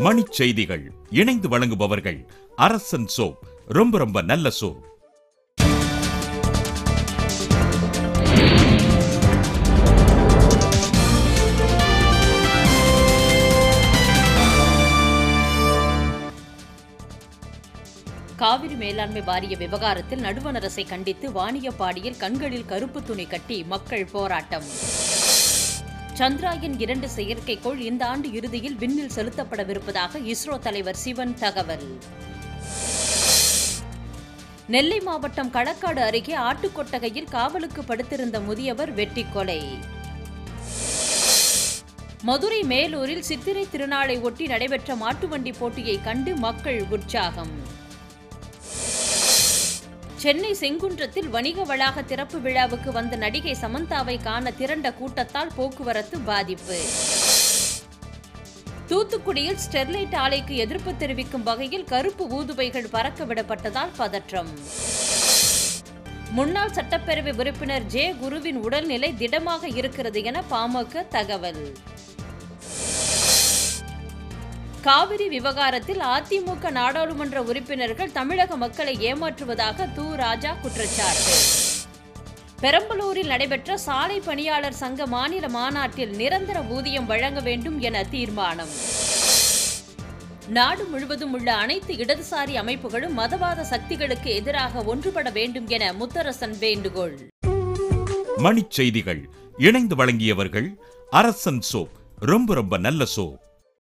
மணிச் செய்திகள் இணைந்து வழங்குபவர்கள் அரசன் சோப் ரொம்ப ரொம்ப நல்ல சோப் காவிரி மேலாண்மை வாரிய விவகாரத்தில் நடுவண் அரசை கண்டித்து வாணியப்பாடியில் கண்களில் கருப்பு துணி கட்டி மக்கள் போராட்டம் சந்திராயன் இரண்டு செயற்கைக்கோள் இந்த ஆண்டு இறுதியில் விண்ணில் செலுத்தப்படவிருப்பதாக இஸ்ரோ தலைவர் சிவன் தகவல் நெல்லை மாவட்டம் களக்காடு அருகே ஆட்டுக்கொட்டகையில் காவலுக்கு படுத்திருந்த முதியவர் வெட்டி கொலை மதுரை மேலூரில் சித்திரை திருநாளை ஒட்டி நடைபெற்ற மாட்டுவண்டி போட்டியை கண்டு மக்கள் உற்சாகம் சென்னை செங்குன்றத்தில் வணிக வளாக திறப்பு விழாவுக்கு வந்த நடிகை சமந்தாவை காண திரண்ட கூட்டத்தால் போக்குவரத்து பாதிப்பு தூத்துக்குடியில் ஸ்டெர்லைட் ஆலைக்கு எதிர்ப்பு தெரிவிக்கும் வகையில் கருப்பு ஊதுபைகள் பறக்க விடப்பட்டதால் பதற்றம் முன்னாள் சட்டப்பேரவை உறுப்பினர் ஜே குருவின் உடல்நிலை திடமாக இருக்கிறது என பாமக தகவல் காவிரி விவகாரத்தில் அதிமுக நாடாளுமன்ற உறுப்பினர்கள் தமிழக மக்களை ஏமாற்றுவதாக து ராஜா குற்றச்சாட்டு பெரம்பலூரில் நடைபெற்ற சாலை பணியாளர் சங்க மாநில மாநாட்டில் நிரந்தர ஊதியம் வழங்க வேண்டும் என தீர்மானம் நாடு முழுவதும் உள்ள அனைத்து இடதுசாரி அமைப்புகளும் மதவாத சக்திகளுக்கு எதிராக ஒன்றுபட வேண்டும் என முத்தரசன் வேண்டுகோள் மணிச் செய்திகள் இணைந்து வழங்கியவர்கள் அரசன் சோப் ரொம்ப ரொம்ப நல்ல சோப்